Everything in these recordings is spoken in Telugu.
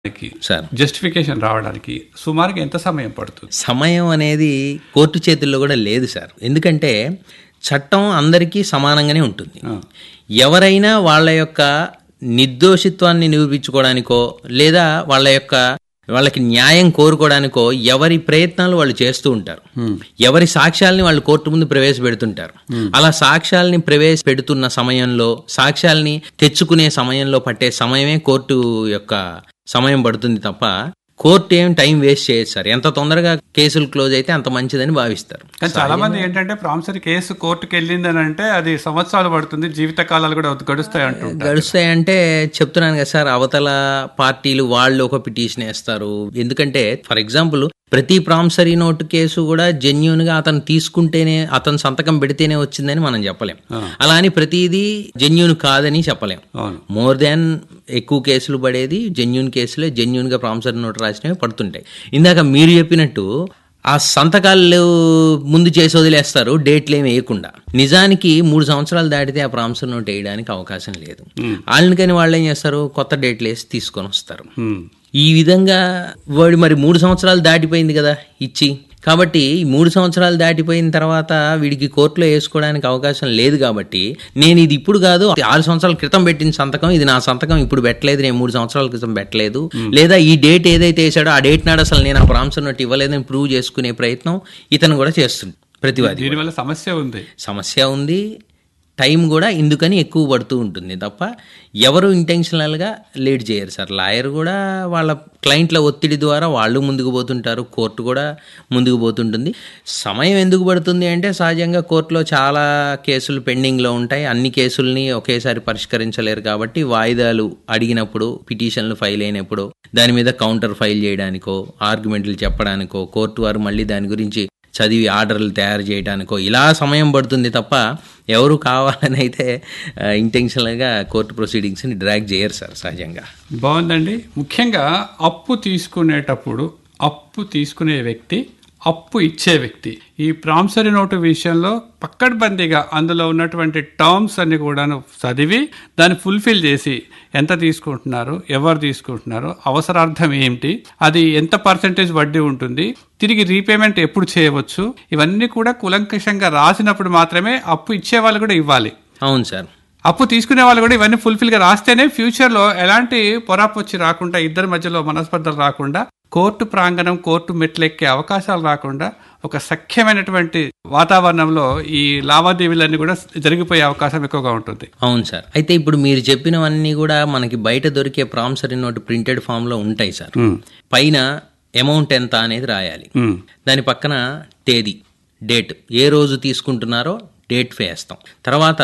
సార్ జస్టిఫికేషన్ రావడానికి సుమారుగా ఎంత సమయం పడుతుంది సమయం అనేది కోర్టు చేతుల్లో కూడా లేదు సార్ ఎందుకంటే చట్టం అందరికీ సమానంగానే ఉంటుంది ఎవరైనా వాళ్ళ యొక్క నిర్దోషిత్వాన్ని నిరూపించుకోవడానికో లేదా వాళ్ళ యొక్క వాళ్ళకి న్యాయం కోరుకోవడానికో ఎవరి ప్రయత్నాలు వాళ్ళు చేస్తూ ఉంటారు ఎవరి సాక్ష్యాలని వాళ్ళు కోర్టు ముందు ప్రవేశపెడుతుంటారు అలా సాక్ష్యాలని ప్రవేశపెడుతున్న సమయంలో సాక్ష్యాలని తెచ్చుకునే సమయంలో పట్టే సమయమే కోర్టు యొక్క సమయం పడుతుంది తప్ప కోర్టు ఏం టైం వేస్ట్ చేయదు సార్ ఎంత తొందరగా కేసులు క్లోజ్ అయితే అంత మంచిదని భావిస్తారు కానీ చాలా మంది ఏంటంటే ప్రామిసరీ కేసు కోర్టుకి వెళ్ళిందని అంటే అది సంవత్సరాలు పడుతుంది జీవిత కాలాలు కూడా గడుస్తాయి అంటుంటారు గడుస్తాయంటే చెప్తున్నాను కదా సార్ అవతల పార్టీలు వాళ్ళు ఒక పిటిషన్ వేస్తారు ఎందుకంటే ఫర్ ఎగ్జాంపుల్ ప్రతి ప్రామిసరీ నోటు కేసు కూడా జెన్యున్ గా అతను తీసుకుంటేనే అతను సంతకం పెడితేనే వచ్చిందని మనం చెప్పలేం అలా అని ప్రతిదీ జెన్యున్ కాదని చెప్పలేం అవును మోర్ దాన్ ఎక్కువ కేసులు పడేది జెన్యున్ కేసులే జెన్యున్ గా ప్రామిసరీ నోట్ రాసినవి పడుతుంటాయి ఇందాక మీరు చెప్పినట్టు ఆ సంతకాలు ముందు చేసి వదిలేస్తారు డేట్లు ఏమి వేయకుండా నిజానికి మూడు సంవత్సరాలు దాటితే ఆ ప్రామిసరీ నోట్ వేయడానికి అవకాశం లేదు వాళ్ళని వాళ్ళు ఏం చేస్తారు కొత్త డేట్లు వేసి తీసుకొని వస్తారు ఉమ్. ఈ విధంగా వాడు మరి మూడు సంవత్సరాలు దాటిపోయింది కదా ఇచ్చి కాబట్టి ఈ మూడు సంవత్సరాలు దాటిపోయిన తర్వాత వీడికి కోర్టులో వేసుకోవడానికి అవకాశం లేదు కాబట్టి నేను ఇది ఇప్పుడు కాదు ఆరు సంవత్సరాల క్రితం పెట్టిన సంతకం ఇది నా సంతకం ఇప్పుడు పెట్టలేదు నేను మూడు సంవత్సరాల క్రితం పెట్టలేదు లేదా ఈ డేట్ ఏదైతే వేసాడో ఆ డేట్ నాడు అసలు నేను ఆ ప్రాంశం నోట్ ఇవ్వలేదని ప్రూవ్ చేసుకునే ప్రయత్నం ఇతను కూడా చేస్తుంది ప్రతివాది దీనివల్ల సమస్య ఉంది సమస్య ఉంది టైం కూడా ఇందుకని ఎక్కువ పడుతూ ఉంటుంది తప్ప ఎవరు ఇంటెన్షనల్గా లేట్ చేయరు సార్ లాయర్ కూడా వాళ్ళ క్లయింట్ల ఒత్తిడి ద్వారా వాళ్ళు ముందుకు పోతుంటారు కోర్టు కూడా ముందుకు పోతుంటుంది సమయం ఎందుకు పడుతుంది అంటే సహజంగా కోర్టులో చాలా కేసులు పెండింగ్లో ఉంటాయి అన్ని కేసుల్ని ఒకేసారి పరిష్కరించలేరు కాబట్టి వాయిదాలు అడిగినప్పుడు పిటిషన్లు ఫైల్ అయినప్పుడు దాని మీద కౌంటర్ ఫైల్ చేయడానికో ఆర్గ్యుమెంట్లు చెప్పడానికో కోర్టు వారు మళ్ళీ దాని గురించి చదివి ఆర్డర్లు తయారు చేయడానికో ఇలా సమయం పడుతుంది తప్ప ఎవరు కావాలని అయితే ఇంటెన్షనల్గా కోర్టు ప్రొసీడింగ్స్ని డ్రాగ్ చేయరు సార్ సహజంగా బాగుందండి ముఖ్యంగా అప్పు తీసుకునేటప్పుడు అప్పు తీసుకునే వ్యక్తి అప్పు ఇచ్చే వ్యక్తి ఈ ప్రామిసరీ నోటు విషయంలో పక్కడ్బందీగా అందులో ఉన్నటువంటి టర్మ్స్ అన్ని కూడాను చదివి దాన్ని ఫుల్ఫిల్ చేసి ఎంత తీసుకుంటున్నారు ఎవరు తీసుకుంటున్నారు అవసరార్థం ఏంటి అది ఎంత పర్సెంటేజ్ వడ్డీ ఉంటుంది తిరిగి రీపేమెంట్ ఎప్పుడు చేయవచ్చు ఇవన్నీ కూడా కులంకషంగా రాసినప్పుడు మాత్రమే అప్పు ఇచ్చే వాళ్ళు కూడా ఇవ్వాలి అవును సార్ అప్పు తీసుకునే వాళ్ళు కూడా ఇవన్నీ ఫుల్ఫిల్ గా రాస్తేనే ఫ్యూచర్ లో ఎలాంటి పొరాపు వచ్చి రాకుండా ఇద్దరి మధ్యలో మనస్పర్ధలు రాకుండా కోర్టు ప్రాంగణం కోర్టు మెట్లెక్కే అవకాశాలు రాకుండా ఒక సఖ్యమైనటువంటి వాతావరణంలో ఈ లావాదేవీలన్నీ కూడా జరిగిపోయే అవకాశం ఎక్కువగా ఉంటుంది అవును సార్ అయితే ఇప్పుడు మీరు చెప్పినవన్నీ కూడా మనకి బయట దొరికే ప్రామిసరీ నోట్ ప్రింటెడ్ ఫామ్ లో ఉంటాయి సార్ పైన అమౌంట్ ఎంత అనేది రాయాలి దాని పక్కన తేదీ డేట్ ఏ రోజు తీసుకుంటున్నారో డేట్ వేస్తాం తర్వాత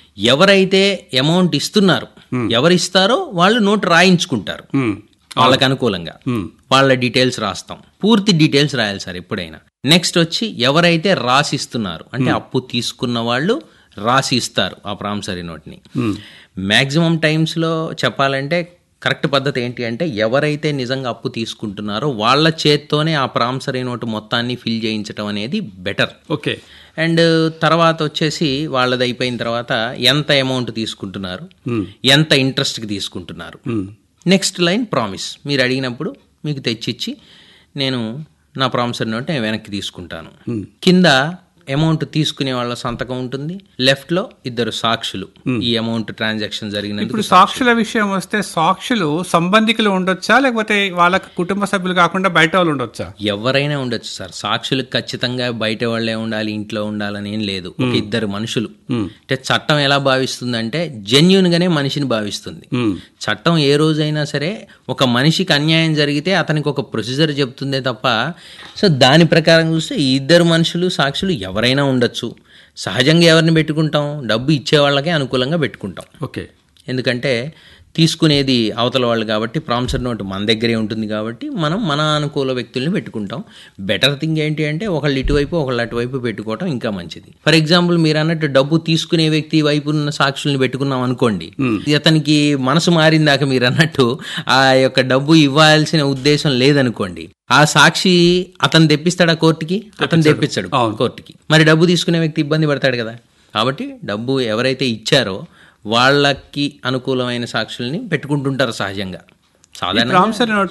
ఎవరైతే అమౌంట్ ఇస్తున్నారు ఎవరు ఇస్తారో వాళ్ళు నోట్ రాయించుకుంటారు వాళ్ళకి అనుకూలంగా వాళ్ళ డీటెయిల్స్ రాస్తాం పూర్తి డీటెయిల్స్ రాయాలి సార్ ఎప్పుడైనా నెక్స్ట్ వచ్చి ఎవరైతే రాసిస్తున్నారు అంటే అప్పు తీసుకున్న వాళ్ళు రాసి ఇస్తారు ఆ ప్రామిసరీ నోట్ని మ్యాక్సిమం టైమ్స్లో చెప్పాలంటే కరెక్ట్ పద్ధతి ఏంటి అంటే ఎవరైతే నిజంగా అప్పు తీసుకుంటున్నారో వాళ్ళ చేత్తోనే ఆ ప్రామిసరీ నోటు మొత్తాన్ని ఫిల్ చేయించడం అనేది బెటర్ ఓకే అండ్ తర్వాత వచ్చేసి వాళ్ళది అయిపోయిన తర్వాత ఎంత అమౌంట్ తీసుకుంటున్నారు ఎంత ఇంట్రెస్ట్కి తీసుకుంటున్నారు నెక్స్ట్ లైన్ ప్రామిస్ మీరు అడిగినప్పుడు మీకు తెచ్చిచ్చి నేను నా ప్రామిసరీ నోట్ నేను వెనక్కి తీసుకుంటాను కింద అమౌంట్ తీసుకునే వాళ్ళ సంతకం ఉంటుంది లెఫ్ట్ లో ఇద్దరు సాక్షులు ఈ అమౌంట్ ట్రాన్సాక్షన్ జరిగినందుకు ఇప్పుడు సాక్షుల విషయం వస్తే సాక్షులు సంబంధికులు ఉండొచ్చా లేకపోతే వాళ్ళ కుటుంబ సభ్యులు కాకుండా బయట వాళ్ళు ఉండొచ్చా ఎవరైనా ఉండొచ్చు సార్ సాక్షులకు ఖచ్చితంగా బయట వాళ్ళే ఉండాలి ఇంట్లో ఉండాలని ఏం లేదు ఒక ఇద్దరు మనుషులు అంటే చట్టం ఎలా భావిస్తుందంటే జెన్యున్ గానే మనిషిని భావిస్తుంది చట్టం ఏ రోజైనా సరే ఒక మనిషికి అన్యాయం జరిగితే అతనికి ఒక ప్రొసీజర్ చెప్తుందే తప్ప సో దాని ప్రకారం చూస్తే ఈ ఇద్దరు మనుషులు సాక్షులు ఎవరైనా ఉండొచ్చు సహజంగా ఎవరిని పెట్టుకుంటాం డబ్బు ఇచ్చే వాళ్ళకే అనుకూలంగా పెట్టుకుంటాం ఓకే ఎందుకంటే తీసుకునేది అవతల వాళ్ళు కాబట్టి ప్రామిసర్ నోట్ మన దగ్గరే ఉంటుంది కాబట్టి మనం మన అనుకూల వ్యక్తుల్ని పెట్టుకుంటాం బెటర్ థింగ్ ఏంటి అంటే ఒకళ్ళు ఇటువైపు ఒకళ్ళు అటువైపు పెట్టుకోవటం ఇంకా మంచిది ఫర్ ఎగ్జాంపుల్ మీరు అన్నట్టు డబ్బు తీసుకునే వ్యక్తి వైపు ఉన్న సాక్షుల్ని పెట్టుకున్నాం అనుకోండి అతనికి మనసు మారిందాక మీరు అన్నట్టు ఆ యొక్క డబ్బు ఇవ్వాల్సిన ఉద్దేశం లేదనుకోండి ఆ సాక్షి అతను తెప్పిస్తాడా కోర్టుకి అతను తెప్పించాడు కోర్టుకి మరి డబ్బు తీసుకునే వ్యక్తి ఇబ్బంది పడతాడు కదా కాబట్టి డబ్బు ఎవరైతే ఇచ్చారో వాళ్ళకి అనుకూలమైన సాక్షుల్ని పెట్టుకుంటుంటారు సహజంగా సాధారణ ప్రామిసరీ నోట్